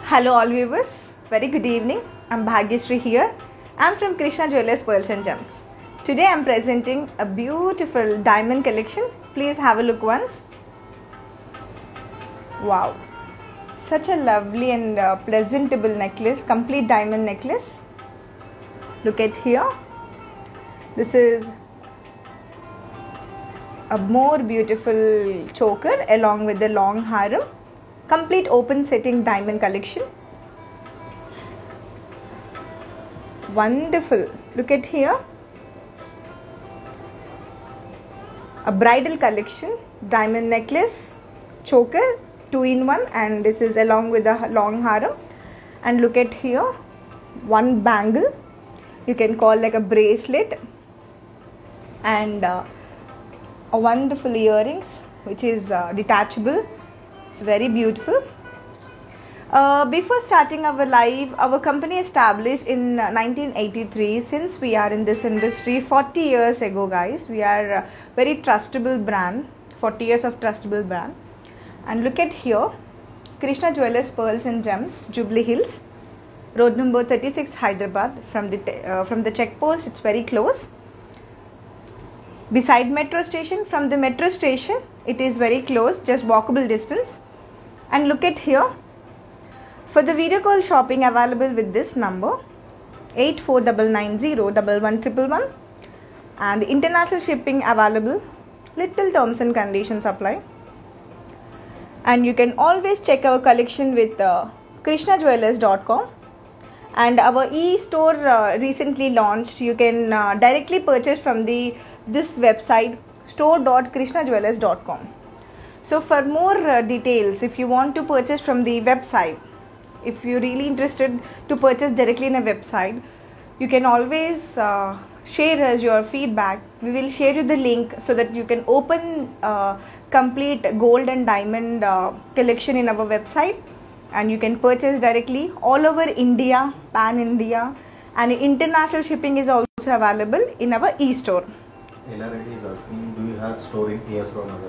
Hello, all viewers. Very good evening. I'm Bhagyashree here. I'm from Krishna Jewelers Pearls and Gems. Today I'm presenting a beautiful diamond collection. Please have a look once. Wow. Such a lovely and uh, presentable necklace, complete diamond necklace. Look at here. This is a more beautiful choker along with the long harem complete open setting diamond collection wonderful look at here a bridal collection diamond necklace choker two in one and this is along with the long harem and look at here one bangle you can call like a bracelet and uh, a wonderful earrings which is uh, detachable it's very beautiful uh, before starting our live our company established in uh, 1983 since we are in this industry 40 years ago guys we are a very trustable brand 40 years of trustable brand and look at here krishna jewelers pearls and gems jubilee hills road number 36 hyderabad from the te- uh, from the check post it's very close beside metro station from the metro station it is very close just walkable distance and look at here for the video call shopping available with this number 84990 and international shipping available little terms and conditions apply and you can always check our collection with uh, krishnajewelers.com and our e-store uh, recently launched you can uh, directly purchase from the this website store.krishnajewelers.com so for more uh, details if you want to purchase from the website if you're really interested to purchase directly in a website you can always uh, share us your feedback we will share you the link so that you can open uh, complete gold and diamond uh, collection in our website and you can purchase directly all over india pan india and international shipping is also available in our e-store Ella Reddy is asking, do you have store in AS Raw Nagar?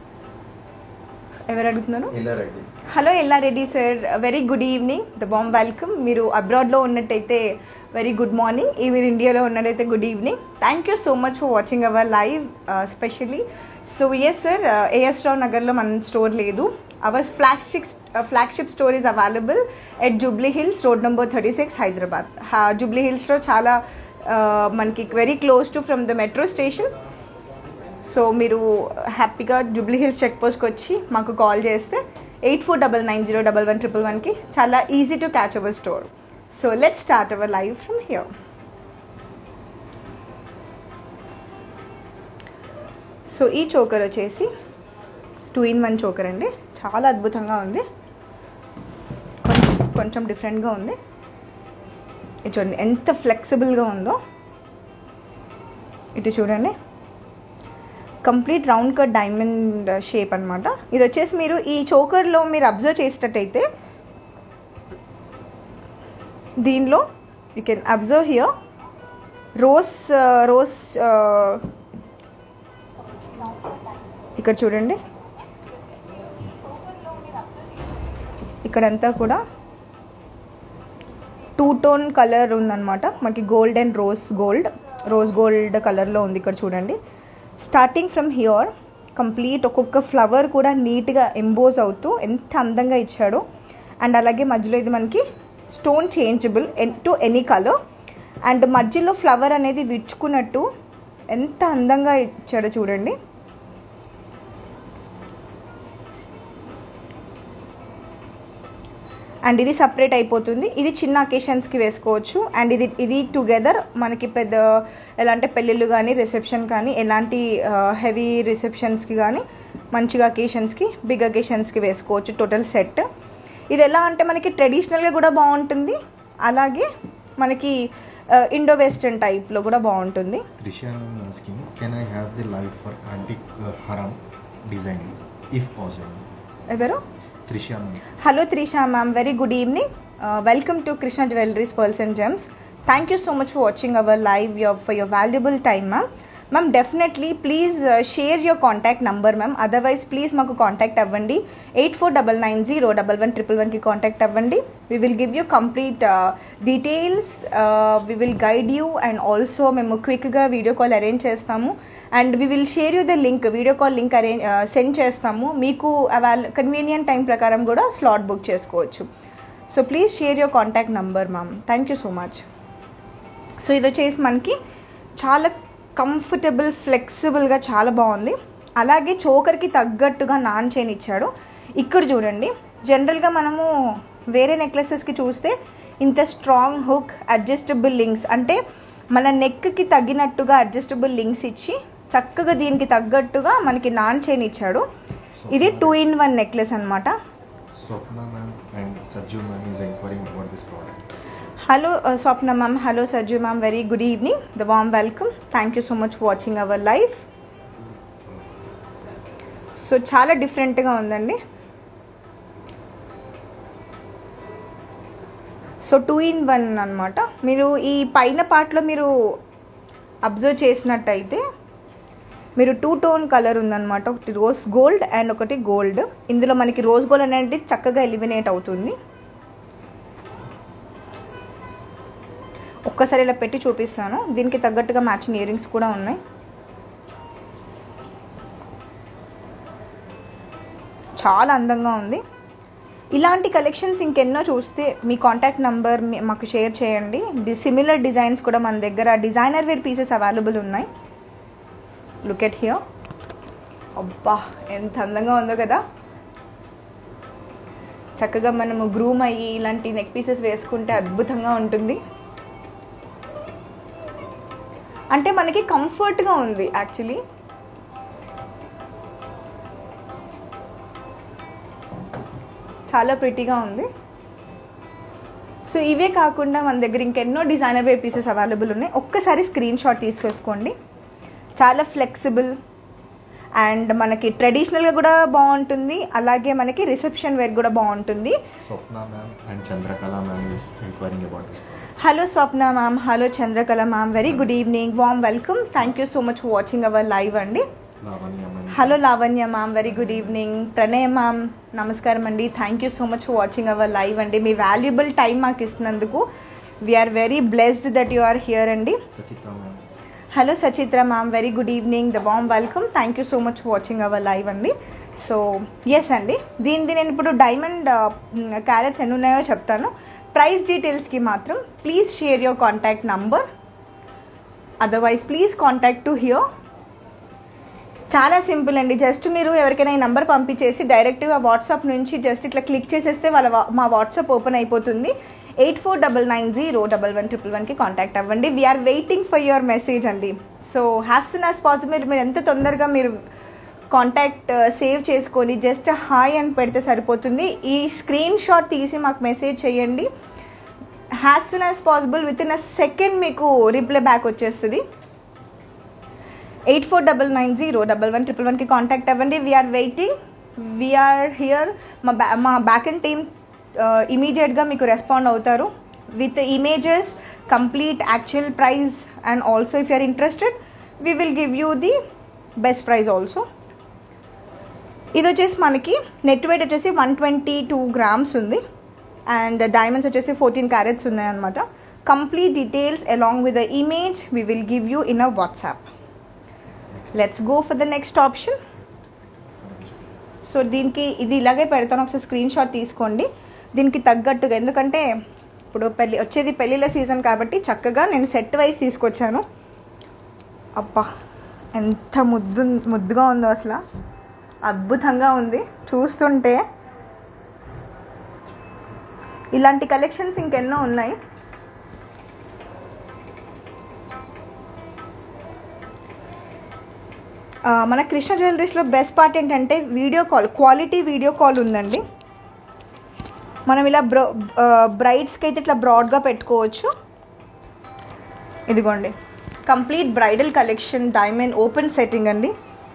ఎవరు అడుగుతున్నారు Ella Reddy. Hello Ellareddy sir very good evening the warm welcome మీరు అబ్రాడ్లో ఉన్నట్టయితే very good morning ఈ మీరు ఇండియాలో ఉన్నట్టయితే good evening thank you so much for watching our live specially so yes sir A S Rao నగర్లో మన స్టోర్ లేదు our flagship flagship store is available at Jubilee Hills road number thirty six Hyderabad Jubilee హిల్స్లో చాలా uh, మనకి very close to from the metro station so మీరు హ్యాపీగా Jubilee hills check పోస్ట్కి వచ్చి మాకు కాల్ చేస్తే eight four double nine zero double one triple వన్కి చాలా easy to catch our store so let start our live from here so ఈ choker వచ్చేసి టూ ఇన్ వన్ చోకర్ అండి చాలా అద్భుతంగా ఉంది కొంచెం కొంచెం డిఫరెంట్గా ఉంది ఇది చూడండి ఎంత ఫ్లెక్సిబుల్గా ఉందో ఇటు చూడండి complete round cut diamond shape అనమాట ఇది వచ్చేసి మీరు ఈ చోకర్లో మీరు అబ్జర్వ్ చేసేటట్టయితే దీనిలో you can observe here rose rose ఇక్కడ చూడండి ఇక్కడంతా కూడా టూ టోన్ కలర్ ఉందన్నమాట మనకి gold and rose gold rose gold కలర్లో ఉంది ఇక్కడ చూడండి స్టార్టింగ్ ఫ్రమ్ హియర్ కంప్లీట్ ఒక్కొక్క ఫ్లవర్ కూడా నీట్గా ఎంబోజ్ అవుతూ ఎంత అందంగా ఇచ్చాడో అండ్ అలాగే మధ్యలో ఇది మనకి stone changeable to any colour and మధ్యలో ఫ్లవర్ అనేది విచ్చుకున్నట్టు ఎంత అందంగా ఇచ్చాడో చూడండి అండ్ ఇది సపరేట్ అయిపోతుంది ఇది చిన్న అకేషన్స్కి వేసుకోవచ్చు అండ్ ఇది ఇది టుగెదర్ మనకి పెద్ద ఎలా అంటే పెళ్ళిళ్ళు కానీ రిసెప్షన్ కానీ ఎలాంటి హెవీ రిసెప్షన్స్కి కానీ మంచిగా అకేషన్స్కి బిగ్ అకేషన్స్కి వేసుకోవచ్చు టోటల్ సెట్ ఇది ఎలా అంటే మనకి ట్రెడిషనల్గా కూడా బాగుంటుంది అలాగే మనకి ఇండో వెస్టర్న్ టైప్లో కూడా బాగుంటుంది Trisha is asking, can I have the light for antique uh, haram designs, if possible? ఎవరు Trisha ma'am. Hello Trisha ma'am very good evening welcome to Krishna jewelleries pearls and gems thank you so much for watching our live your for your valuable time ma'am ma'am definitely please share your contact number ma'am otherwise please మాకు contact అవ్వండి eight four double nine zero double one triple వన్కి contact అవ్వండి we will give you complete details we will guide you and also మేము క్విక్గా video call arrange చేస్తాము and we will share you the link video call link arrange send చేస్తాము మీకు avail convenient time ప్రకారం కూడా slot book చేసుకోవచ్చు so please share your contact number ma'am thank you so much so ఇది వచ్చేసి మనకి చాలా కంఫర్టబుల్ ఫ్లెక్సిబుల్గా చాలా బాగుంది అలాగే చోకర్కి తగ్గట్టుగా నాన్ చైన్ ఇచ్చాడు ఇక్కడ చూడండి జనరల్గా మనము వేరే నెక్లెసెస్కి చూస్తే ఇంత స్ట్రాంగ్ హుక్ అడ్జస్టబుల్ లింక్స్ అంటే మన నెక్కి తగ్గినట్టుగా అడ్జస్టబుల్ లింక్స్ ఇచ్చి చక్కగా దీనికి తగ్గట్టుగా మనకి నాన్ చైన్ ఇచ్చాడు ఇది టూ ఇన్ వన్ నెక్లెస్ అనమాట Swapna ma'am and Sajju ma'am is inquiring about this product. Hello Swapna ma'am hello Sajju ma'am very good evening the warm welcome thank you so much watching our live so చాలా డిఫరెంట్గా ఉందండి so two in one అనమాట మీరు ఈ పైన పార్ట్లో మీరు observe చేసినట్టయితే మీరు టూ టోన్ కలర్ ఉందన్నమాట ఒకటి రోజ్ గోల్డ్ అండ్ ఒకటి గోల్డ్ ఇందులో మనకి రోజ్ గోల్డ్ అనేది చక్కగా ఎలిమినేట్ అవుతుంది ఒక్కసారి ఇలా పెట్టి చూపిస్తాను దీనికి తగ్గట్టుగా మ్యాచింగ్ ఇయర్ రింగ్స్ కూడా ఉన్నాయి చాలా అందంగా ఉంది ఇలాంటి కలెక్షన్స్ ఇంకెన్నో చూస్తే మీ కాంటాక్ట్ నంబర్ మాకు షేర్ చేయండి ది సిమిలర్ డిజైన్స్ కూడా మన దగ్గర డిజైనర్ వేర్ పీసెస్ అవైలబుల్ ఉన్నాయి లుక్ ఎట్ హియర్ అబ్బా ఎంత అందంగా ఉందో కదా చక్కగా మనము గ్రూమ్ అయ్యి ఇలాంటి నెక్ పీసెస్ వేసుకుంటే అద్భుతంగా ఉంటుంది అంటే మనకి కంఫర్ట్గా ఉంది యాక్చువల్లీ చాలా ప్రిటీగా ఉంది సో ఇవే కాకుండా మన దగ్గర ఇంకెన్నో డిజైనర్ వే పీసెస్ అవైలబుల్ ఉన్నాయి ఒక్కసారి స్క్రీన్ షాట్ తీసేసుకోండి చాలా ఫ్లెక్సిబుల్ అండ్ మనకి ట్రెడిషనల్గా కూడా బాగుంటుంది అలాగే మనకి రిసెప్షన్ వేర్ కూడా బాగుంటుంది Swapna ma'am and Chandrakala ma'am is inquiring about this product. Hello Swapna ma'am hello Chandrakala ma'am very good evening warm welcome thank you so much watching our live అండి Lavanya ma'am. Hello Lavanya ma'am very good evening Pranay ma'am నమస్కారం అండి thank you so much watching our live అండి మీ valuable time మాకు ఇస్తున్నందుకు we are very blessed that you are here అండి Sachitra ma'am. Hello Sachitra ma'am very good evening the warm welcome thank you so much watching our live అండి so yes అండి దీనిది నేను ఇప్పుడు డైమండ్ క్యారెట్స్ ఎన్ని ఉన్నాయో చెప్తాను ప్రైస్ డీటెయిల్స్కి మాత్రం please share your contact number otherwise please contact to here చాలా సింపుల్ అండి జస్ట్ మీరు ఎవరికైనా ఈ నంబర్ పంపించేసి డైరెక్ట్గా వాట్సాప్ నుంచి జస్ట్ ఇట్లా క్లిక్ చేసేస్తే వాళ్ళ వా- మా వాట్సాప్ ఓపెన్ అయిపోతుంది eight four double nine zero double one triple వన్కి కాంటాక్ట్ అవ్వండి we are waiting for your message అండి so as soon as possible మీరు ఎంత తొందరగా మీరు కాంటాక్ట్ సేవ్ చేసుకొని జస్ట్ హాయ్ అని పెడితే సరిపోతుంది ఈ స్క్రీన్ షాట్ తీసి మాకు మెసేజ్ చేయండి as soon as possible within a second మీకు రిప్లై బ్యాక్ వచ్చేస్తుంది eight four double nine zero double one triple వన్కి కాంటాక్ట్ అవ్వండి వీఆర్ వెయిటింగ్ వీఆర్ హియర్ మా బ్యా మా బ్యాక్ అండ్ టీమ్ ఇమీడియట్గా మీకు రెస్పాండ్ అవుతారు with images complete actual price and also if you are interested we will give you the best price also ఇది వచ్చేసి మనకి నెట్ వెయిట్ వచ్చేసి వన్ ట్వంటీ టూ గ్రామ్స్ ఉంది అండ్ డైమండ్స్ వచ్చేసి ఫోర్టీన్ క్యారెట్స్ ఉన్నాయన్నమాట complete details along with the image we will give you in a WhatsApp let's go for the next option so దీనికి ఇది ఇలాగే పెడతాను ఒకసారి స్క్రీన్ షాట్ తీసుకోండి దీనికి తగ్గట్టుగా ఎందుకంటే ఇప్పుడు పెళ్ళి వచ్చేది పెళ్ళిళ్ళ సీజన్ కాబట్టి చక్కగా నేను సెట్ వైజ్ తీసుకొచ్చాను అబ్బా ఎంత ముద్దు ముద్దుగా ఉందో అసలు అద్భుతంగా ఉంది చూస్తుంటే ఇలాంటి కలెక్షన్స్ ఇంకెన్నో ఉన్నాయి ఆ, మన కృష్ణ జ్యువెలరీస్లో బెస్ట్ పార్ట్ ఏంటంటే video call quality video call ఉందండి మనం ఇలా బ్రో బ్రైడ్స్కి అయితే ఇట్లా బ్రాడ్గా పెట్టుకోవచ్చు ఇదిగోండి complete bridal collection diamond open setting అండి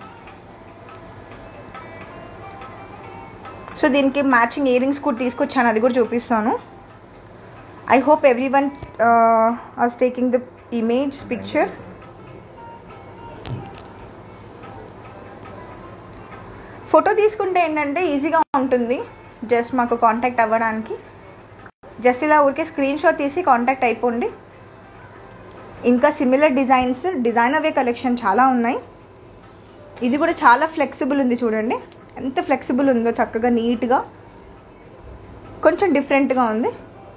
సో దీనికి మ్యాచింగ్ ఇయర్ రింగ్స్ కూడా తీసుకొచ్చాను అది కూడా చూపిస్తాను I hope everyone are taking the image picture photo తీసుకుంటే ఏంటంటే ఈజీగా ఉంటుంది జస్ట్ మాకు కాంటాక్ట్ అవ్వడానికి జస్ట్ ఇలా ఊరికే స్క్రీన్ షాట్ తీసి కాంటాక్ట్ అయిపోండి ఇంకా సిమిలర్ డిజైన్స్ డిజైన్ అవే కలెక్షన్ చాలా ఉన్నాయి ఇది కూడా చాలా ఫ్లెక్సిబుల్ ఉంది చూడండి ఎంత ఫ్లెక్సిబుల్ ఉందో చక్కగా నీట్గా కొంచెం డిఫరెంట్గా ఉంది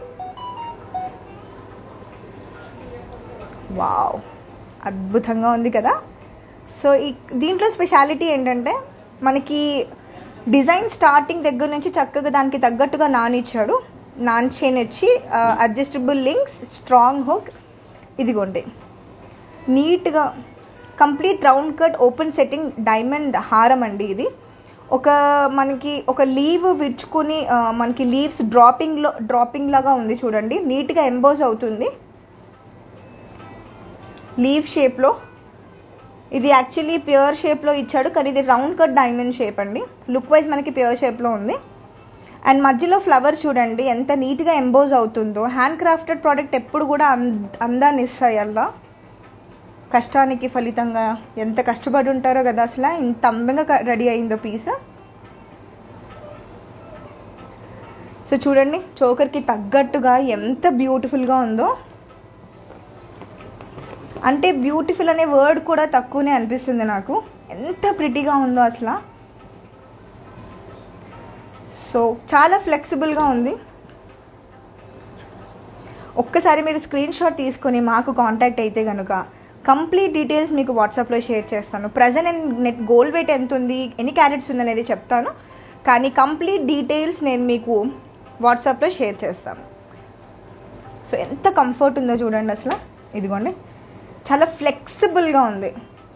వావ్ అద్భుతంగా ఉంది కదా సో ఈ దీంట్లో స్పెషాలిటీ ఏంటంటే మనకి డిజైన్ స్టార్టింగ్ దగ్గర నుంచి చక్కగా దానికి తగ్గట్టుగా నాన్ ఇచ్చాడు నాన్ చైన్ ఇచ్చి అడ్జస్టబుల్ లింక్స్ స్ట్రాంగ్ హుక్ ఇదిగోండి నీట్గా complete round cut open setting diamond హారం అండి ఇది ఒక మనకి ఒక లీవ్ విచ్చుకుని ఆ, మనకి లీవ్స్ డ్రాపింగ్లో డ్రాపింగ్ లాగా ఉంది చూడండి నీట్గా ఎంబోజ్ అవుతుంది లీవ్ షేప్లో ఇది యాక్చువల్లీ ప్యూర్ షేప్లో ఇచ్చాడు కానీ ఇది రౌండ్ కట్ డైమండ్ షేప్ అండి లుక్ వైజ్ మనకి ప్యూర్ షేప్లో ఉంది అండ్ మధ్యలో ఫ్లవర్ చూడండి ఎంత నీట్గా ఎంబోజ్ అవుతుందో హ్యాండ్ క్రాఫ్టెడ్ ప్రోడక్ట్ ఎప్పుడు కూడా అంద అందాన్ని ఇస్తాయి అలా కష్టానికి ఫలితంగా ఎంత కష్టపడి ఉంటారో కదా అసలు ఇంత అందంగా రెడీ అయిందో పీస్ సో చూడండి చోకర్కి తగ్గట్టుగా ఎంత బ్యూటిఫుల్గా ఉందో అంటే బ్యూటిఫుల్ అనే వర్డ్ కూడా తక్కువనే అనిపిస్తుంది నాకు ఎంత ప్రిటీగా ఉందో అసలు సో చాలా ఫ్లెక్సిబుల్గా ఉంది ఒక్కసారి మీరు స్క్రీన్ షాట్ తీసుకొని మాకు కాంటాక్ట్ అయితే కనుక కంప్లీట్ డీటెయిల్స్ మీకు వాట్సాప్లో షేర్ చేస్తాను present and net gold weight ఎంత ఉంది ఎన్ని క్యారెట్స్ ఉందనేది చెప్తాను కానీ కంప్లీట్ డీటెయిల్స్ నేను మీకు వాట్సాప్లో షేర్ చేస్తాను సో ఎంత కంఫర్ట్ ఉందో చూడండి అసలు ఇదిగోండి చాలా ఫ్లెక్సిబుల్గా ఉంది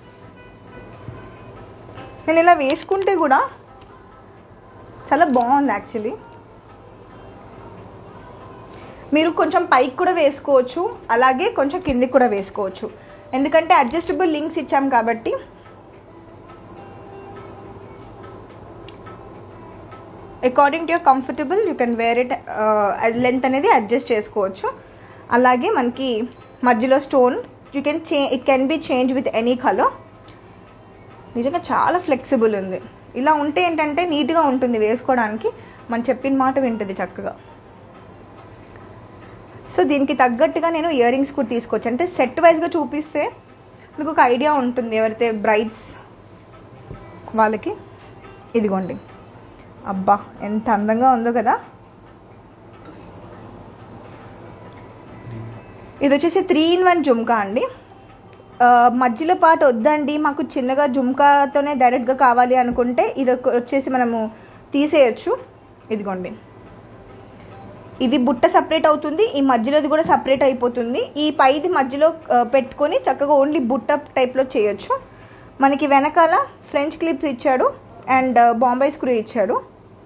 నేను ఇలా వేసుకుంటే కూడా చాలా బాగుంది యాక్చువల్లీ మీరు కొంచెం పైకి కూడా వేసుకోవచ్చు అలాగే కొంచెం కిందికి కూడా వేసుకోవచ్చు ఎందుకంటే అడ్జస్టబుల్ లింక్స్ ఇచ్చాం కాబట్టి according to your comfortable you can wear it length అనేది అడ్జస్ట్ చేసుకోవచ్చు అలాగే మనకి మధ్యలో స్టోన్ యూ కెన్ చే it can be change with any colour నిజంగా చాలా ఫ్లెక్సిబుల్ ఉంది ఇలా ఉంటే ఏంటంటే నీట్గా ఉంటుంది వేసుకోవడానికి మనం చెప్పిన మాట వింటుంది చక్కగా సో దీనికి తగ్గట్టుగా నేను ఇయర్ రింగ్స్ కూడా తీసుకొచ్చాను అంటే సెట్ వైజ్గా చూపిస్తే మీకు ఒక ఐడియా ఉంటుంది ఎవరైతే బ్రైడ్స్ వాళ్ళకి ఇదిగోండి అబ్బా ఎంత అందంగా ఉందో కదా ఇది వచ్చేసి త్రీ ఇన్ వన్ జుమ్కా అండి ఆ, మధ్యలో పాట వద్దండి మాకు చిన్నగా జుమ్కాతోనే డైరెక్ట్గా కావాలి అనుకుంటే ఇది ఒక- వచ్చేసి మనము తీసేయచ్చు ఇదిగోండి ఇది బుట్ట సపరేట్ అవుతుంది ఈ మధ్యలోది కూడా సపరేట్ అయిపోతుంది ఈ పైది మధ్యలో ఆ, పెట్టుకొని చక్కగా ఓన్లీ బుట్ట టైప్లో చేయొచ్చు మనకి వెనకాల ఫ్రెంచ్ క్లిప్స్ ఇచ్చాడు అండ్ బాంబే స్క్రూ ఇచ్చాడు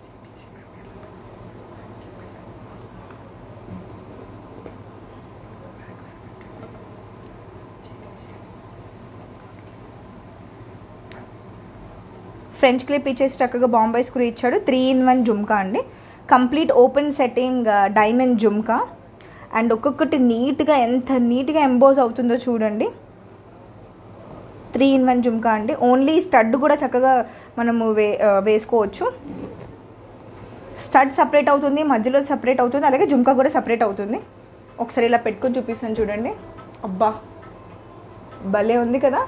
ఫ్రెంచ్ క్లిప్ ఇచ్చేసి చక్కగా బాంబే స్క్రూ ఇచ్చాడు త్రీ ఇన్ వన్ జుమ్కా అండి complete open setting diamond jhumka and ఒక్కొక్కటి నీట్గా ఎంత నీట్గా ఎంబోజ్ అవుతుందో చూడండి త్రీ ఇన్ వన్ జుమ్కా అండి ఓన్లీ స్టడ్ కూడా చక్కగా మనము వే ఆ, వేసుకోవచ్చు స్టడ్ సపరేట్ అవుతుంది మధ్యలో సపరేట్ అవుతుంది అలాగే జుమ్కా కూడా సపరేట్ అవుతుంది ఒకసారి ఇలా పెట్టుకొని చూపిస్తాను చూడండి అబ్బా భలే ఉంది కదా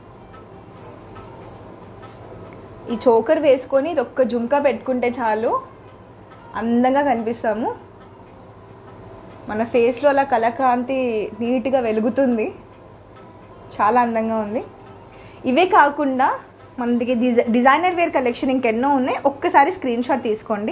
ఈ చోకర్ వేసుకొని ఇది ఒక్క జుంకా పెట్టుకుంటే చాలు అందంగా కనిపిస్తాము మన ఫేస్లో అలా కలకాంతి నీట్గా వెలుగుతుంది చాలా అందంగా ఉంది ఇవే కాకుండా మనకి డిజై డిజైనర్ వేర్ కలెక్షన్ ఇంకెన్నో ఉన్నాయి ఒక్కసారి స్క్రీన్ షాట్ తీసుకోండి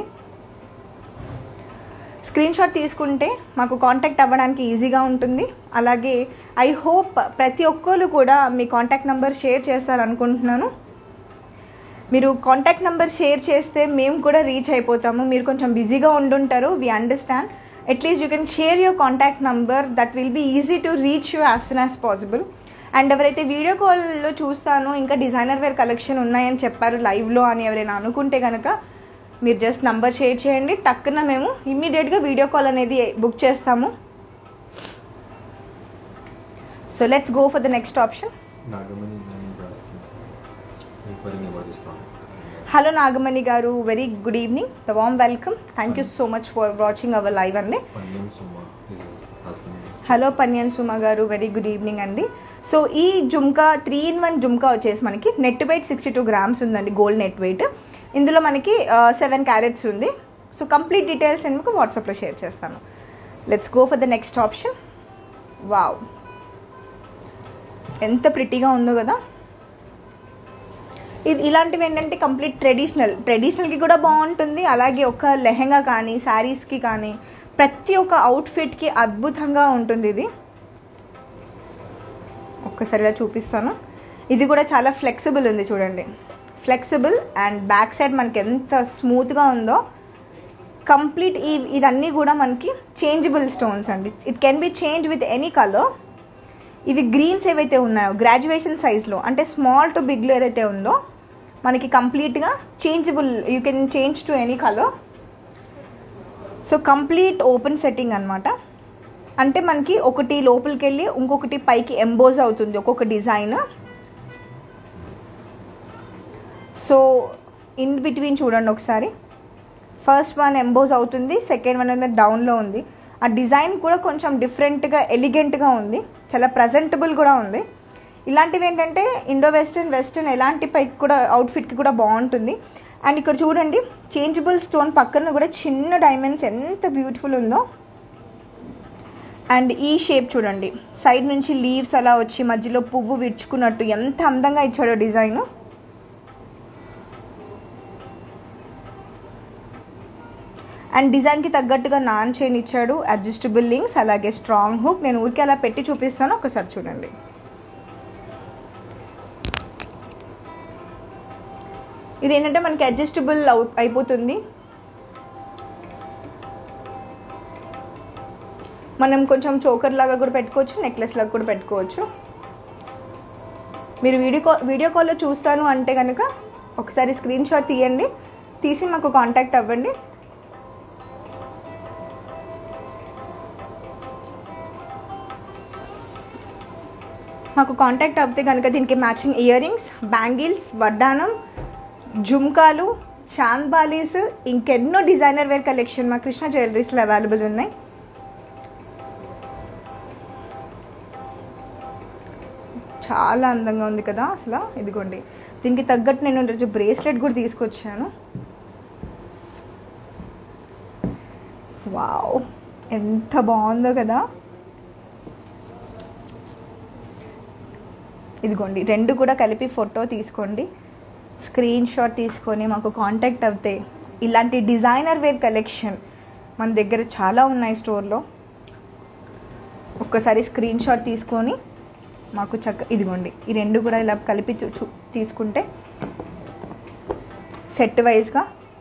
స్క్రీన్ షాట్ తీసుకుంటే మాకు కాంటాక్ట్ అవ్వడానికి ఈజీగా ఉంటుంది అలాగే ఐ హోప్ ప్రతి ఒక్కరు కూడా మీ కాంటాక్ట్ నెంబర్ షేర్ చేస్తారనుకుంటున్నాను మీరు కాంటాక్ట్ నెంబర్ షేర్ చేస్తే మేము కూడా రీచ్ అయిపోతాము మీరు కొంచెం బిజీగా ఉండుంటారు we understand at least you can share your contact number that will be easy to reach you as soon as possible and ఎవరైతే వీడియో కాల్లో చూస్తాను ఇంకా డిజైనర్ వేర్ కలెక్షన్ ఉన్నాయని చెప్పారు లైవ్లో అని ఎవరైనా అనుకుంటే కనుక మీరు జస్ట్ నంబర్ షేర్ చేయండి టక్కున మేము ఇమ్మీడియట్గా వీడియో కాల్ అనేది బుక్ చేస్తాము so let's go for the next option Nagamani Nani is asking, inquiring about this product. Hello Nagamani గారు very good evening the warm welcome thank you so much for watching our live అండి Pandian Suma is asking me. Hello Pandian Suma గారు very good evening అండి so ఈ jhumka three in one jhumka వచ్చేసి మనకి net weight sixty two grams ఉందండి gold net weight ఇందులో మనకి seven carats ఉంది సో కంప్లీట్ డీటెయిల్స్ నేను మీకు వాట్సాప్లో షేర్ చేస్తాను let's go for the next option wow ఎంత ప్రిటీగా ఉందో కదా ఇది ఇలాంటివి ఏంటంటే కంప్లీట్ ట్రెడిషనల్ ట్రెడిషనల్కి కూడా బాగుంటుంది అలాగే ఒక లెహెంగా కానీ శారీస్కి కానీ ప్రతి ఒక్క అవుట్ఫిట్కి అద్భుతంగా ఉంటుంది ఇది ఒక్కసారి ఇలా చూపిస్తాను ఇది కూడా చాలా ఫ్లెక్సిబుల్ ఉంది చూడండి ఫ్లెక్సిబుల్ అండ్ బ్యాక్ సైడ్ మనకి ఎంత స్మూత్గా ఉందో కంప్లీట్ ఈ ఇదన్నీ కూడా మనకి చేంజబుల్ స్టోన్స్ అండి it can be change with any colour ఇవి గ్రీన్స్ ఏవైతే ఉన్నాయో గ్రాడ్యుయేషన్ సైజ్లో అంటే స్మాల్ టు బిగ్లో ఏదైతే ఉందో మనకి కంప్లీట్గా changeable you can change to any colour so complete open setting అనమాట అంటే మనకి ఒకటి లోపలికి వెళ్ళి ఇంకొకటి పైకి ఎంబోజ్ అవుతుంది ఒక్కొక్క డిజైన్ సో ఇన్ బిట్వీన్ చూడండి ఒకసారి ఫస్ట్ వన్ ఎంబోజ్ అవుతుంది సెకండ్ వన్ అనేది డౌన్లో ఉంది ఆ డిజైన్ కూడా కొంచెం డిఫరెంట్గా ఎలిగెంట్గా ఉంది చాలా ప్రజెంటబుల్ కూడా ఉంది ఇలాంటివి ఏంటంటే ఇండో వెస్టర్న్ వెస్టర్న్ ఎలాంటి పైకి కూడా అవుట్ఫిట్కి కూడా బాగుంటుంది అండ్ ఇక్కడ చూడండి చేంజబుల్ స్టోన్ పక్కన కూడా చిన్న డైమండ్స్ ఎంత బ్యూటిఫుల్ ఉందో అండ్ ఈ షేప్ చూడండి సైడ్ నుంచి లీవ్స్ అలా వచ్చి మధ్యలో పువ్వు విడుచుకున్నట్టు ఎంత అందంగా ఇచ్చాడో డిజైన్ అండ్ డిజైన్కి తగ్గట్టుగా నాన్ చైన్ ఇచ్చాడు అడ్జస్టబుల్ లింక్స్ అలాగే స్ట్రాంగ్ హుక్ నేను ఊరికి అలా పెట్టి చూపిస్తాను ఒకసారి చూడండి ఇది ఏంటంటే మనకి అడ్జస్టబుల్ అయిపోతుంది మనం కొంచెం చోకర్ లాగా కూడా పెట్టుకోవచ్చు నెక్లెస్ లాగా కూడా పెట్టుకోవచ్చు మీరు వీడియో కాల్ వీడియో కాల్లో చూస్తాను అంటే కనుక ఒకసారి స్క్రీన్ షాట్ తీయండి తీసి మాకు కాంటాక్ట్ అవ్వండి మాకు కాంటాక్ట్ అవుతే కనుక దీనికి మ్యాచింగ్ ఇయర్ రింగ్స్ బ్యాంగిల్స్ వడ్డానం జుమ్కాలు చాంద్ బాలీస్ ఇంకెన్నో డిజైనర్ వేర్ కలెక్షన్ మా కృష్ణ జ్యువెలరీస్లో అవైలబుల్ ఉన్నాయి చాలా అందంగా ఉంది కదా అసలు ఇదిగోండి దీనికి తగ్గట్టు నేను ఈరోజు బ్రేస్లెట్ కూడా తీసుకొచ్చాను వావ్ ఎంత బాగుందో కదా ఇదిగోండి రెండు కూడా కలిపి ఫోటో తీసుకోండి స్క్రీన్ షాట్ తీసుకొని మాకు కాంటాక్ట్ అవుతే ఇలాంటి డిజైనర్ వేర్ కలెక్షన్ మన దగ్గర చాలా ఉన్నాయి స్టోర్లో ఒక్కసారి స్క్రీన్ షాట్ తీసుకొని మాకు చక్క ఇదిగోండి ఈ రెండు కూడా ఇలా కలిపి చూ- చూ- తీసుకుంటే సెట్ వైజ్గా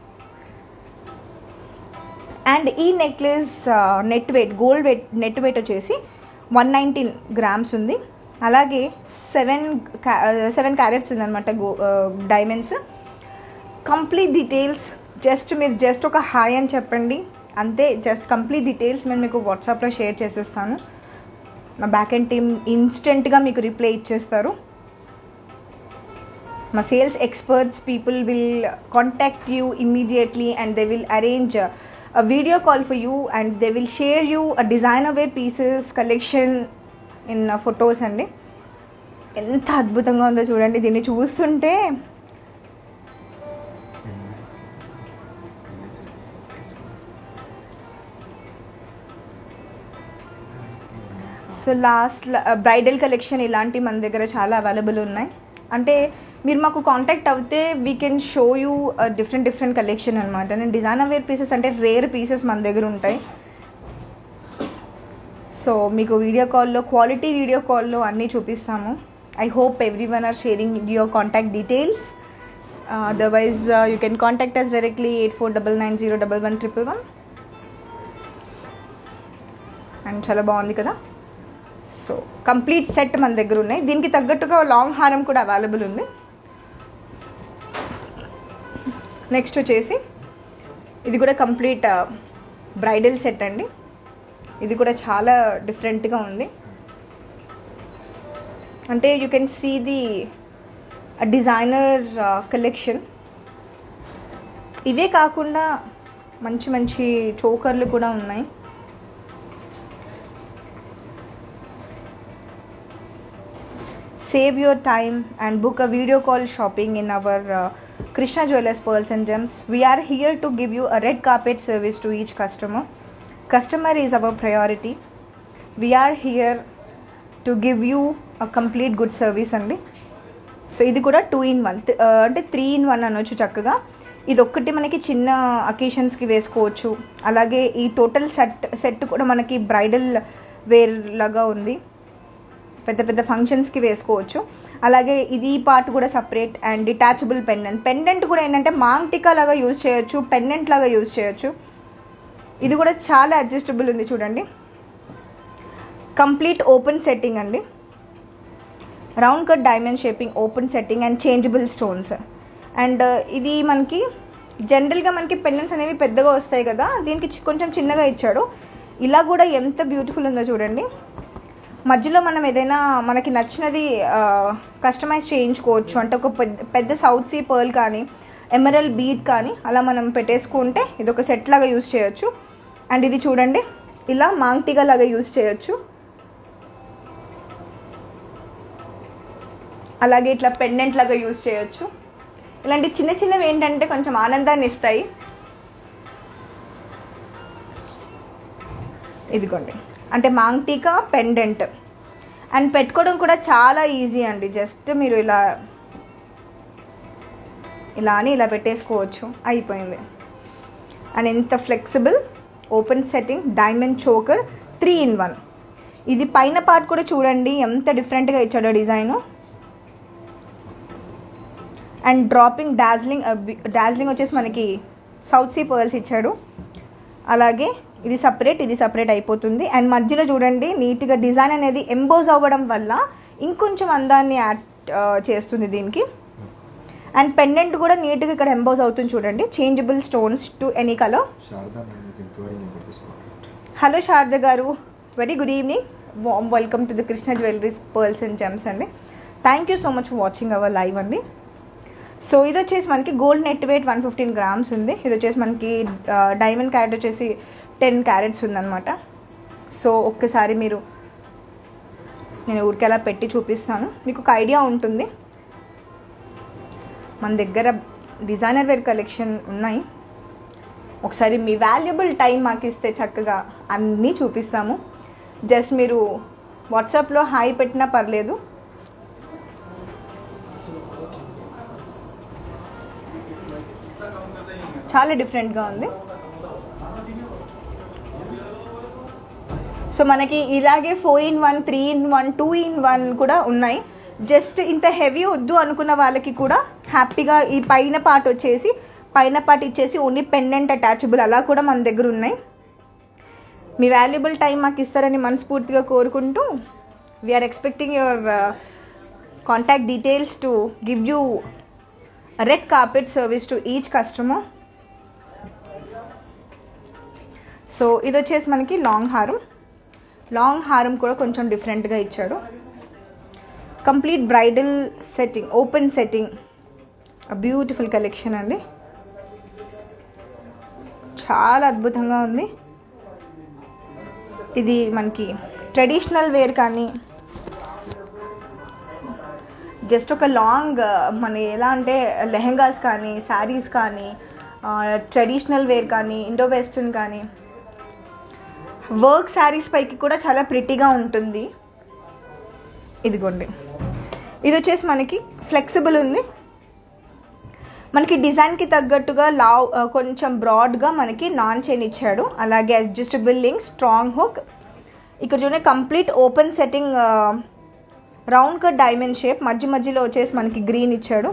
అండ్ ఈ necklace net weight gold weight net weight వచ్చేసి వన్ నైన్టీన్ గ్రామ్స్ ఉంది అలాగే సెవెన్ సెవెన్ క్యారెట్స్ ఉందన్నమాట go diamonds complete details just మీరు జస్ట్ ఒక హాయ్ అని చెప్పండి అంతే జస్ట్ కంప్లీట్ డీటెయిల్స్ నేను మీకు వాట్సాప్లో షేర్ చేసేస్తాను మా బ్యాక్ అండ్ టీమ్ ఇన్స్టెంట్గా మీకు రిప్లై ఇచ్చేస్తారు మా sales experts people will contact you immediately and they will arrange a video call for you and they will share you a designer wear pieces collection in uh, photos అండి ఎంత అద్భుతంగా ఉందో చూడండి దీన్ని చూస్తుంటే సో లాస్ట్ బ్రైడల్ కలెక్షన్ ఇలాంటి మన దగ్గర చాలా అవైలబుల్ ఉన్నాయి అంటే మీరు మాకు కాంటాక్ట్ అవుతే we can show you different different collection అనమాట నేను డిజైనర్ వేర్ పీసెస్ అంటే రేర్ పీసెస్ మన దగ్గర ఉంటాయి సో మీకు వీడియో కాల్లో క్వాలిటీ వీడియో కాల్లో అన్నీ చూపిస్తాము I hope everyone are sharing your contact details otherwise you can contact us directly eight four double nine zero double one triple one and చాలా బాగుంది కదా సో కంప్లీట్ సెట్ మన దగ్గర ఉన్నాయి దీనికి తగ్గట్టుగా లాంగ్ హారం కూడా అవైలబుల్ ఉంది నెక్స్ట్ వచ్చేసి ఇది కూడా కంప్లీట్ బ్రైడల్ సెట్ అండి ఇది కూడా చాలా డిఫరెంట్గా ఉంది అంటే you can see the designer collection ఇవే కాకుండా మంచి మంచి చోకర్లు కూడా ఉన్నాయి save your time and book a video call shopping in our uh, Krishna Jewelers Pearls and Gems. We are here to give you a red carpet service to each customer. Customer is our priority. We are here to give you a complete good service అండి so ఇది కూడా two in one అంటే three in one అనొచ్చు చక్కగా ఇది ఒక్కటి మనకి చిన్న అకేషన్స్కి వేసుకోవచ్చు అలాగే ఈ టోటల్ సెట్ సెట్ కూడా మనకి బ్రైడల్ వేర్ లాగా ఉంది పెద్ద పెద్ద ఫంక్షన్స్కి వేసుకోవచ్చు అలాగే ఇది పార్ట్ కూడా separate and detachable pendant pendant కూడా ఏంటంటే మాంగ్టికా లాగా యూజ్ చేయొచ్చు పెండెంట్ లాగా యూజ్ చేయొచ్చు ఇది కూడా చాలా అడ్జస్టబుల్ ఉంది చూడండి కంప్లీట్ ఓపెన్ సెట్టింగ్ అండి round cut diamond shaping open setting and changeable stones and ఇది మనకి జనరల్గా మనకి పెండెంట్స్ అనేవి పెద్దగా వస్తాయి కదా దీనికి చి- కొంచెం చిన్నగా ఇచ్చాడు ఇలా కూడా ఎంత బ్యూటిఫుల్ ఉందో చూడండి మధ్యలో మనం ఏదైనా మనకి నచ్చినది కస్టమైజ్ చేయించుకోవచ్చు అంటే ఒక పెద్ద పెద్ద సౌత్ సీ పర్ల్ కానీ ఎమరల్ బీట్ కానీ అలా మనం పెట్టేసుకుంటే ఇది ఒక సెట్ లాగా యూస్ చేయొచ్చు అండ్ ఇది చూడండి ఇలా మాంగ్టిగా లాగా యూస్ చేయొచ్చు అలాగే ఇట్లా పెండెంట్ లాగా యూస్ చేయొచ్చు ఇలాంటి చిన్న చిన్నవి ఏంటంటే కొంచెం ఆనందాన్ని ఇస్తాయి ఇదిగోండి అంటే మాంగ్టీకా పెండెంట్ అండ్ పెట్టుకోవడం కూడా చాలా ఈజీ అండి జస్ట్ మీరు ఇలా ఇలా అని ఇలా పెట్టేసుకోవచ్చు అయిపోయింది అండ్ ఎంత flexible open setting diamond choker three in one ఇది పైన పార్ట్ కూడా చూడండి ఎంత డిఫరెంట్గా ఇచ్చాడో design and dropping Darjeeling Darjeeling వచ్చేసి మనకి సౌత్ సీ పర్ల్స్ ఇచ్చాడు అలాగే ఇది సపరేట్ ఇది సపరేట్ అయిపోతుంది అండ్ మధ్యలో చూడండి నీట్గా డిజైన్ అనేది ఎంబోజ్ అవ్వడం వల్ల ఇంకొంచెం అందాన్ని యాడ్ ఆ, చేస్తుంది దీనికి అండ్ పెండెంట్ కూడా నీట్గా ఇక్కడ ఎంబోజ్ అవుతుంది చూడండి changeable stones to any colour Sharda ma'am is inquiring about this product. Hello Sharada గారు very good evening warm welcome to the Krishna jewelleries pearls and gems అండి thank you so much for watching our live అండి so ఇది వచ్చేసి మనకి gold net weight one fifteen grams ఉంది ఇది వచ్చేసి మనకి డైమండ్ క్యారెట్ వచ్చేసి టెన్ క్యారెట్స్ ఉందన్నమాట సో ఒక్కసారి మీరు నేను ఊరికి అలా పెట్టి చూపిస్తాను మీకు ఒక ఐడియా ఉంటుంది మన దగ్గర డిజైనర్ వేర్ కలెక్షన్ ఉన్నాయి ఒకసారి మీ వాల్యుబుల్ టైం మాకు ఇస్తే చక్కగా అన్నీ చూపిస్తాము జస్ట్ మీరు వాట్సాప్లో హాయ్ పెట్టినా పర్లేదు చాలా డిఫరెంట్గా ఉంది సో మనకి ఇలాగే four in one three in one two in one కూడా ఉన్నాయి జస్ట్ ఇంత హెవీ వద్దు అనుకున్న వాళ్ళకి కూడా హ్యాపీగా ఈ పైన పార్ట్ వచ్చేసి పైన పార్ట్ ఇచ్చేసి ఓన్లీ పెండెంట్ అటాచబుల్ అలా కూడా మన దగ్గర ఉన్నాయి మీ వాల్యుబుల్ టైం మాకు ఇస్తారని మనస్ఫూర్తిగా కోరుకుంటూ we are expecting your contact details to give you red carpet service to each customer so ఇది వచ్చేసి మనకి లాంగ్ హారం లాంగ్ హారం కూడా కొంచెం డిఫరెంట్గా ఇచ్చాడు complete bridal setting open setting beautiful collection అండి చాలా అద్భుతంగా ఉంది ఇది మనకి ట్రెడిషనల్ వేర్ కానీ జస్ట్ ఒక లాంగ్ మన ఎలా అంటే లెహెంగాస్ కానీ శారీస్ కానీ ట్రెడిషనల్ వేర్ కానీ ఇండో వెస్టర్న్ కానీ వర్క్ శారీస్ పైకి కూడా చాలా ప్రిటీగా ఉంటుంది ఇదిగోండి ఇది వచ్చేసి మనకి ఫ్లెక్సిబుల్ ఉంది మనకి డిజైన్కి తగ్గట్టుగా లావ్ ఆ, కొంచెం బ్రాడ్గా మనకి నాన్ చైన్ ఇచ్చాడు అలాగే అడ్జస్టబుల్ లింక్ స్ట్రాంగ్ హుక్ ఇక్కడ చూడండి complete open setting round cut diamond shape మధ్య మధ్యలో వచ్చేసి మనకి గ్రీన్ ఇచ్చాడు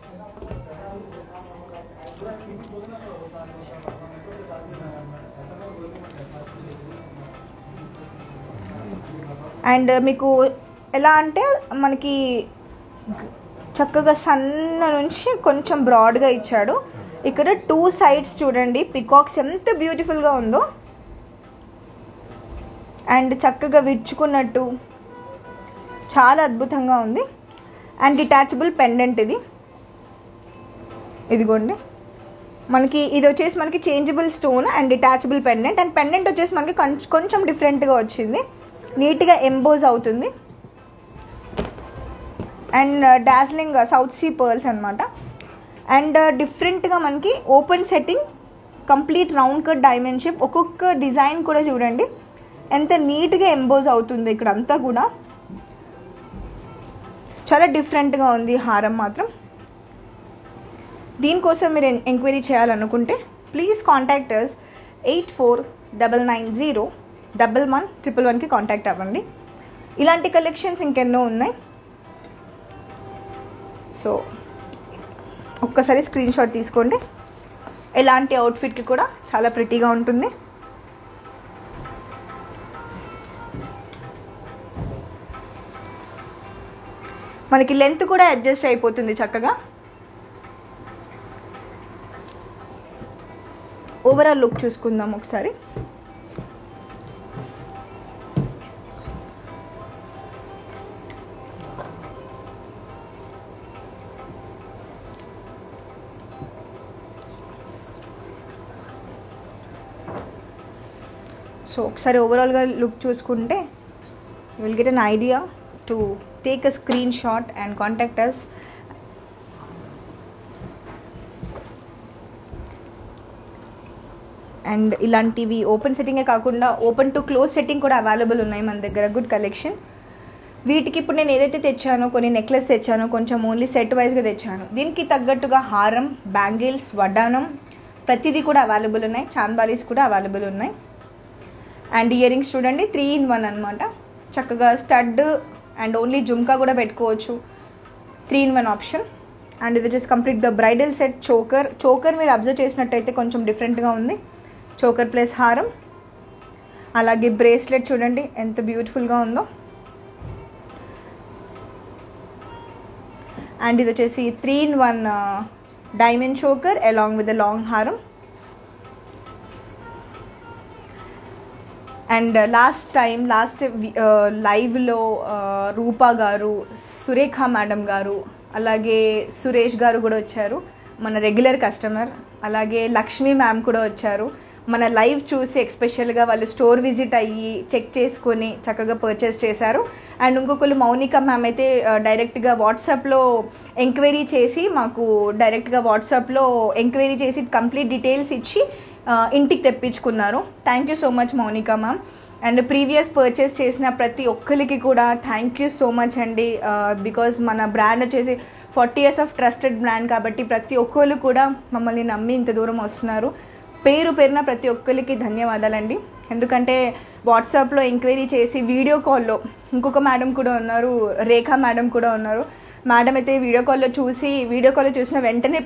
అండ్ మీకు ఎలా అంటే మనకి చక్కగా సన్న నుంచి కొంచెం బ్రాడ్గా ఇచ్చాడు ఇక్కడ టూ సైడ్స్ చూడండి పికాక్స్ ఎంత బ్యూటిఫుల్గా ఉందో అండ్ చక్కగా విచ్చుకున్నట్టు చాలా అద్భుతంగా ఉంది అండ్ డిటాచబుల్ పెండెంట్ ఇది ఇదిగోండి మనకి ఇది వచ్చేసి మనకి changeable stone and detachable pendant and pendant వచ్చేసి మనకి కొంచెం కొంచెం డిఫరెంట్గా వచ్చింది నీట్గా ఎంబోజ్ అవుతుంది and Darjeeling south sea pearls అనమాట అండ్ డిఫరెంట్గా మనకి open setting complete round cut diamond shape ఒక్కొక్క డిజైన్ కూడా చూడండి ఎంత నీట్గా ఎంబోజ్ అవుతుంది ఇక్కడ అంతా కూడా చాలా డిఫరెంట్గా ఉంది ఈ హారం మాత్రం దీనికోసం మీరు ఎన్- ఎంక్వైరీ చేయాలనుకుంటే please contact us eight four double nine zero double one triple వన్కి కాంటాక్ట్ అవ్వండి ఇలాంటి కలెక్షన్స్ ఇంకెన్నో ఉన్నాయి సో ఒక్కసారి స్క్రీన్ షాట్ తీసుకోండి ఎలాంటి అవుట్ఫిట్కి కూడా చాలా ప్రిటీగా ఉంటుంది మనకి లెంత్ కూడా అడ్జస్ట్ అయిపోతుంది చక్కగా ఓవరాల్ లుక్ చూసుకుందాం ఒకసారి సో ఒకసారి ఓవరాల్గా లుక్ చూసుకుంటే will get an idea to take a screenshot and contact us and ఇలాంటివి ఓపెన్ సెట్టింగే కాకుండా ఓపెన్ టు క్లోజ్ సెట్టింగ్ కూడా అవైలబుల్ ఉన్నాయి మన దగ్గర గుడ్ కలెక్షన్ వీటికి ఇప్పుడు నేను ఏదైతే తెచ్చానో కొన్ని నెక్లెస్ తెచ్చానో కొంచెం ఓన్లీ సెట్ వైజ్గా తెచ్చాను దీనికి తగ్గట్టుగా హారం బ్యాంగిల్స్ వడ్డానం ప్రతిదీ కూడా అవైలబుల్ ఉన్నాయి చాందాలీస్ కూడా అవైలబుల్ ఉన్నాయి అండ్ ఇయర్ రింగ్స్ చూడండి త్రీ ఇన్ వన్ అనమాట చక్కగా స్టడ్ అండ్ ఓన్లీ జుమ్కా కూడా పెట్టుకోవచ్చు three in one option and ఇది వచ్చేసి complete the bridal set choker choker మీరు అబ్జర్వ్ చేసినట్టయితే కొంచెం డిఫరెంట్గా ఉంది చోకర్ ప్లస్ హారం అలాగే బ్రేస్లెట్ చూడండి ఎంత బ్యూటిఫుల్గా ఉందో అండ్ ఇది వచ్చేసి three in one diamond choker along with the long హారం అండ్ లాస్ట్ టైం లాస్ట్ లైవ్లో రూపా గారు సురేఖ మేడం గారు అలాగే సురేష్ గారు కూడా వచ్చారు మన రెగ్యులర్ కస్టమర్ అలాగే లక్ష్మీ మ్యామ్ కూడా వచ్చారు మన లైవ్ చూసి ఎక్స్పెషల్గా వాళ్ళు స్టోర్ విజిట్ అయ్యి చెక్ చేసుకొని చక్కగా పర్చేస్ చేశారు అండ్ ఇంకొకరు మౌనిక మ్యామ్ అయితే ఆ, డైరెక్ట్గా వాట్సాప్లో ఎంక్వైరీ చేసి మాకు డైరెక్ట్గా వాట్సాప్లో ఎంక్వైరీ చేసి కంప్లీట్ డీటెయిల్స్ ఇచ్చి ఆ, ఇంటికి తెప్పించుకున్నారు thank you so much Mounika ma'am and previous purchase చేసిన ప్రతి ఒక్కరికి కూడా థ్యాంక్ యూ సో మచ్ అండి బికాజ్ మన బ్రాండ్ వచ్చేసి forty years of trusted brand కాబట్టి ప్రతి ఒక్కరు కూడా మమ్మల్ని నమ్మి ఇంత దూరం వస్తున్నారు పేరు పేరున ప్రతి ఒక్కరికి ధన్యవాదాలండి ఎందుకంటే వాట్సాప్లో ఎంక్వైరీ చేసి వీడియో కాల్లో ఇంకొక మేడం కూడా ఉన్నారు రేఖ మేడం కూడా ఉన్నారు మేడం అయితే వీడియో కాల్లో చూసి వీడియో కాల్లో చూసిన వెంటనే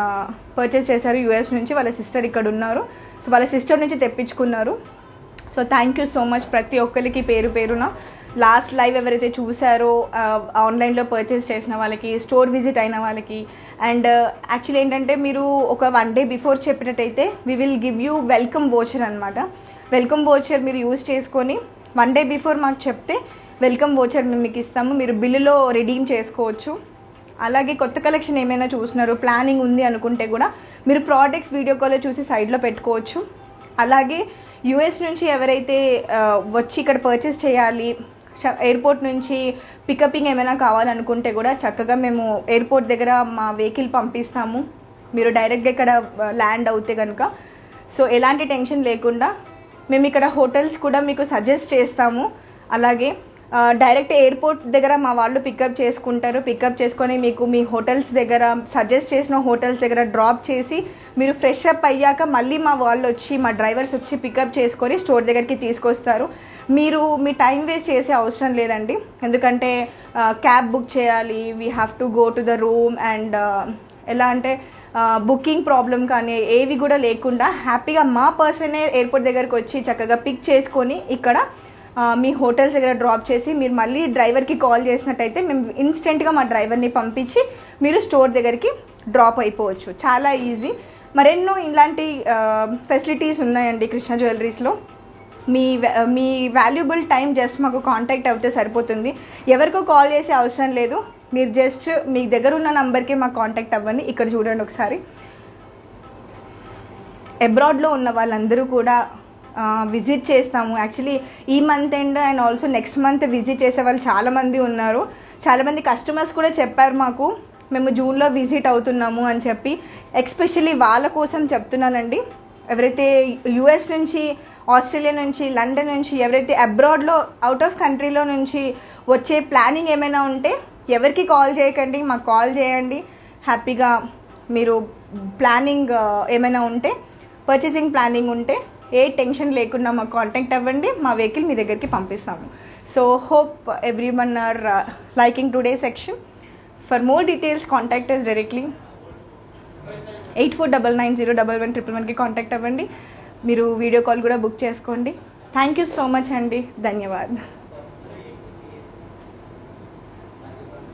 పర్చేస్ చేశారు యూఎస్ నుంచి వాళ్ళ సిస్టర్ ఇక్కడ ఉన్నారు సో వాళ్ళ సిస్టర్ నుంచి తెప్పించుకున్నారు so thank you so much ప్రతి ఒక్కరికి పేరు పేరున లాస్ట్ లైవ్ ఎవరైతే చూసారో ఆన్లైన్లో పర్చేస్ చేసిన వాళ్ళకి స్టోర్ విజిట్ అయిన వాళ్ళకి అండ్ యాక్చువల్లీ ఏంటంటే మీరు ఒక వన్ డే బిఫోర్ చెప్పినట్టయితే we will give you welcome voucher అనమాట వెల్కమ్ వోచర్ మీరు యూజ్ చేసుకొని వన్ డే బిఫోర్ మాకు చెప్తే వెల్కమ్ వోచర్ మేము మీకు ఇస్తాము మీరు బిల్లులో రెడీమ్ చేసుకోవచ్చు అలాగే కొత్త కలెక్షన్ ఏమైనా చూస్తున్నారు ప్లానింగ్ ఉంది అనుకుంటే కూడా మీరు ప్రోడక్ట్స్ వీడియో కాల్లో చూసి సైడ్లో పెట్టుకోవచ్చు అలాగే యుఎస్ నుంచి ఎవరైతే ఆ, వచ్చి ఇక్కడ పర్చేస్ చేయాలి ష- ఎయిర్పోర్ట్ నుంచి పికపింగ్ ఏమైనా కావాలనుకుంటే కూడా చక్కగా మేము ఎయిర్పోర్ట్ దగ్గర మా వెహికల్ పంపిస్తాము మీరు డైరెక్ట్గా ఇక్కడ ల్యాండ్ అవుతే కనుక సో ఎలాంటి టెన్షన్ లేకుండా మేము ఇక్కడ హోటల్స్ కూడా మీకు సజెస్ట్ చేస్తాము అలాగే ఆ, డైరెక్ట్ ఎయిర్పోర్ట్ దగ్గర మా వాళ్ళు పికప్ చేసుకుంటారు పికప్ చేసుకొని మీకు మీ హోటల్స్ దగ్గర సజెస్ట్ చేసిన హోటల్స్ దగ్గర డ్రాప్ చేసి మీరు ఫ్రెష్ అప్ అయ్యాక మళ్ళీ మా వాళ్ళు వచ్చి మా డ్రైవర్స్ వచ్చి పికప్ చేసుకొని స్టోర్ దగ్గరికి తీసుకొస్తారు మీరు మీ టైం వేస్ట్ చేసే అవసరం లేదండి ఎందుకంటే క్యాబ్ బుక్ చేయాలి we have to go to the room and ఎలా అంటే బుకింగ్ ప్రాబ్లం కానీ ఏవి కూడా లేకుండా హ్యాపీగా మా పర్సనే ఎయిర్పోర్ట్ దగ్గరకు వచ్చి చక్కగా పిక్ చేసుకొని ఇక్కడ ఆ, మీ హోటల్స్ దగ్గర డ్రాప్ చేసి మీరు మళ్ళీ డ్రైవర్కి కాల్ చేసినట్టయితే మేము ఇన్స్టెంట్గా మా డ్రైవర్ని పంపించి మీరు స్టోర్ దగ్గరికి డ్రాప్ అయిపోవచ్చు చాలా ఈజీ మరెన్నో ఇలాంటి ఫెసిలిటీస్ ఉన్నాయండి కృష్ణ జ్యువెలరీస్లో మీ వా- మీ వాల్యుబుల్ టైం జస్ట్ మాకు కాంటాక్ట్ అవుతే సరిపోతుంది ఎవరికో కాల్ చేసే అవసరం లేదు మీరు జస్ట్ మీ దగ్గర ఉన్న నంబర్కి మాకు కాంటాక్ట్ అవ్వండి ఇక్కడ చూడండి ఒకసారి అబ్రాడ్లో ఉన్న వాళ్ళందరూ కూడా విజిట్ చేస్తాము యాక్చువల్లీ ఈ month end and also next month visit చేసే వాళ్ళు చాలామంది ఉన్నారు చాలామంది కస్టమర్స్ కూడా చెప్పారు మాకు మేము జూన్లో విజిట్ అవుతున్నాము అని చెప్పి ఎక్స్పెషల్లీ వాళ్ళ కోసం చెప్తున్నానండి ఎవరైతే యుఎస్ నుంచి ఆస్ట్రేలియా నుంచి లండన్ నుంచి ఎవరైతే అబ్రాడ్లో అవుట్ ఆఫ్ కంట్రీలో నుంచి వచ్చే ప్లానింగ్ ఏమైనా ఉంటే ఎవరికి కాల్ చేయకండి మాకు కాల్ చేయండి హ్యాపీగా మీరు ప్లానింగ్ ఏమైనా ఉంటే పర్చేసింగ్ ప్లానింగ్ ఉంటే ఏ టెన్షన్ లేకుండా మాకు కాంటాక్ట్ అవ్వండి మా వెహికల్ మీ దగ్గరికి పంపిస్తాము so hope everyone are liking today section for more details contact us directly eight four double nine zero double one triple వన్కి కాంటాక్ట్ అవ్వండి మీరు వీడియో కాల్ కూడా బుక్ చేసుకోండి థ్యాంక్ యూ సో మచ్ అండి ధన్యవాద్